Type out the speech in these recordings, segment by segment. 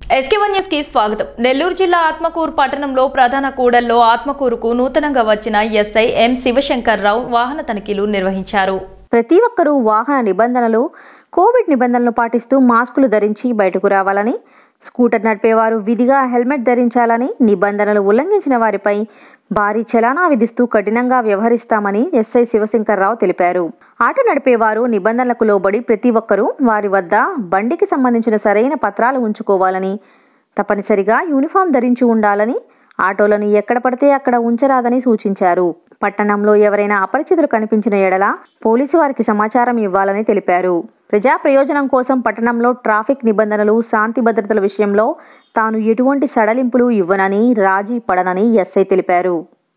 SK one news కి స్వాగతం నెల్లూరు జిల్లా ఆత్మకూరు పట్టణంలో ప్రధాన కూడల్లో ఆత్మకూరుకు నూతనంగా వచ్చిన ఎస్ఐ ఎం శివశంకర్ రావు వాహన తనిఖీలు నిర్వహించారు ప్రతి ఒక్కరూ వాహన నిబంధనలు కోవిడ్ నిబంధనలు పాటిస్తూ మాస్కులు ధరించి బయటకు రావాలని స్కూటర్ నడిపేవారు విధిగా హెల్మెట్ ధరించాలని నిబంధనలు ఉల్లంఘించిన వారిపై భారీ చలానా విధిస్తూ కఠినంగా వ్యవహరిస్తామని ఎస్ఐ శివశంకర్రావు తెలిపారు ఆటో నడిపేవారు నిబంధనలకు లోబడి ప్రతి ఒక్కరూ వారి వద్ద బండికి సంబంధించిన సరైన పత్రాలు ఉంచుకోవాలని తప్పనిసరిగా యూనిఫామ్ ధరించి ఉండాలని ఆటోలను ఎక్కడ పడితే అక్కడ ఉంచరాదని సూచించారు పట్టణంలో ఎవరైనా అపరిచితులు కనిపించిన ఎడల పోలీసు వారికి సమాచారం ఇవ్వాలని తెలిపారు ప్రజా ప్రయోజనం కోసం పట్టణంలో ట్రాఫిక్ నిబంధనలు శాంతి భద్రతల విషయంలో తాను ఎటువంటి సడలింపులు ఇవ్వనని రాజీ పడనని ఎస్ఐ తెలిపారు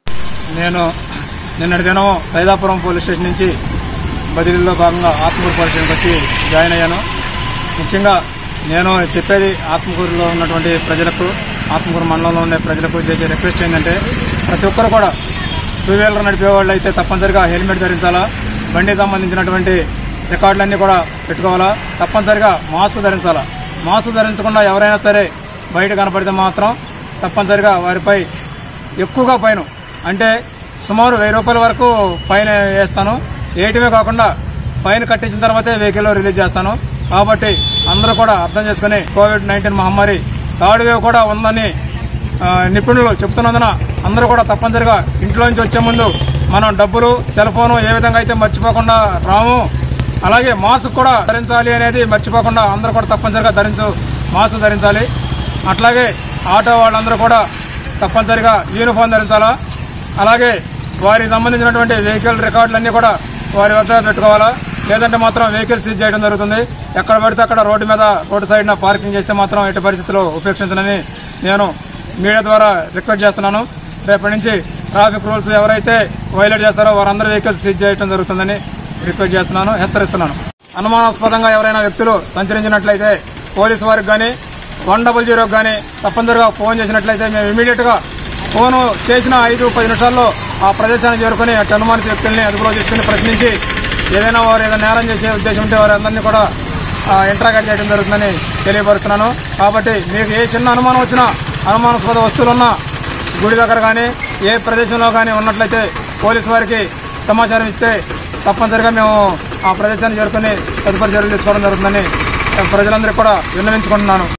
నేను నిన్నటి దినం సైదాపురం పోలీస్ స్టేషన్ నుంచి బదిలీలో భాగంగా ఆత్మకూరు పోలీస్ స్టేషన్కి వచ్చి జాయిన్ అయ్యాను ముఖ్యంగా నేను చెప్పేది ఆత్మకూరులో ఉన్నటువంటి ప్రజలకు ఆత్మకూరు మండలంలో ఉండే ప్రజలకు చేసే రిక్వెస్ట్ ఏంటంటే ప్రతి ఒక్కరు కూడా టూ వీలర్ నడిపే వాళ్ళు అయితే తప్పనిసరిగా హెల్మెట్ ధరించాలా బండికి సంబంధించినటువంటి రికార్డులన్నీ కూడా పెట్టుకోవాలా తప్పనిసరిగా మాస్క్ ధరించాలా మాస్క్ ధరించకుండా ఎవరైనా సరే బయట కనపడితే మాత్రం తప్పనిసరిగా వారిపై ఎక్కువగా ఫైన్ అంటే సుమారు వెయ్యి రూపాయల వరకు ఫైన్ వేస్తాను వేయటమే కాకుండా ఫైన్ కట్టించిన తర్వాతే వెహికల్ రిలీజ్ చేస్తాను కాబట్టి అందరూ కూడా అర్థం చేసుకుని కోవిడ్ నైన్టీన్ మహమ్మారి థర్డ్ వేవ్ కూడా ఉందని ఆ, నిపుణులు చెప్తున్నందున అందరూ కూడా తప్పనిసరిగా ఇంట్లో నుంచి వచ్చే ముందు మనం డబ్బులు సెల్ ఫోను ఏ విధంగా అయితే మర్చిపోకుండా రాము అలాగే మాస్క్ కూడా ధరించాలి అనేది మర్చిపోకుండా అందరూ కూడా తప్పనిసరిగా ధరించు మాస్క్ ధరించాలి అట్లాగే ఆటో వాళ్ళందరూ కూడా తప్పనిసరిగా యూనిఫామ్ ధరించాలా అలాగే వారికి సంబంధించినటువంటి వెహికల్ రికార్డులన్నీ కూడా వారి వద్ద పెట్టుకోవాలా లేదంటే మాత్రం వెహికల్ సీజ్ చేయడం జరుగుతుంది ఎక్కడ పడితే అక్కడ రోడ్డు మీద రోడ్డు సైడ్న పార్కింగ్ చేస్తే మాత్రం ఎట్టి పరిస్థితుల్లో ఉపేక్షించనని నేను మీడియా ద్వారా రిక్వెస్ట్ చేస్తున్నాను రేపటి నుంచి ట్రాఫిక్ రూల్స్ ఎవరైతే వైలేట్ చేస్తారో వారందరూ వెహికల్స్ సీజ్ చేయడం జరుగుతుందని రిక్వెస్ట్ చేస్తున్నాను హెచ్చరిస్తున్నాను అనుమానాస్పదంగా ఎవరైనా వ్యక్తులు సంచరించినట్లయితే పోలీసు వారికి కానీ వన్ డబుల్ జీరోకి కానీ తప్పనిసరిగా ఫోన్ చేసినట్లయితే మేము ఇమీడియట్గా ఫోను చేసిన ఐదు పది నిమిషాల్లో ఆ ప్రదేశానికి చేరుకుని అటు అనుమానిత వ్యక్తుల్ని అదుపులో తీసుకుని ప్రశ్నించి ఏదైనా వారు ఏదైనా నేరం చేసే ఉద్దేశం ఉంటే వారందరినీ కూడా ఇంట్రాగేట్ చేయడం జరుగుతుందని తెలియపరుస్తున్నాను కాబట్టి మీకు ఏ చిన్న అనుమానం వచ్చినా అనుమానాస్పద వస్తువులున్నా గుడి దగ్గర కానీ ఏ ప్రదేశంలో కానీ ఉన్నట్లయితే పోలీసు వారికి సమాచారం ఇస్తే తప్పనిసరిగా మేము ఆ ప్రదేశాన్ని చేరుకుని తదుపరి చర్యలు తీసుకోవడం జరుగుతుందని ప్రజలందరికీ కూడా విన్నవించుకుంటున్నాను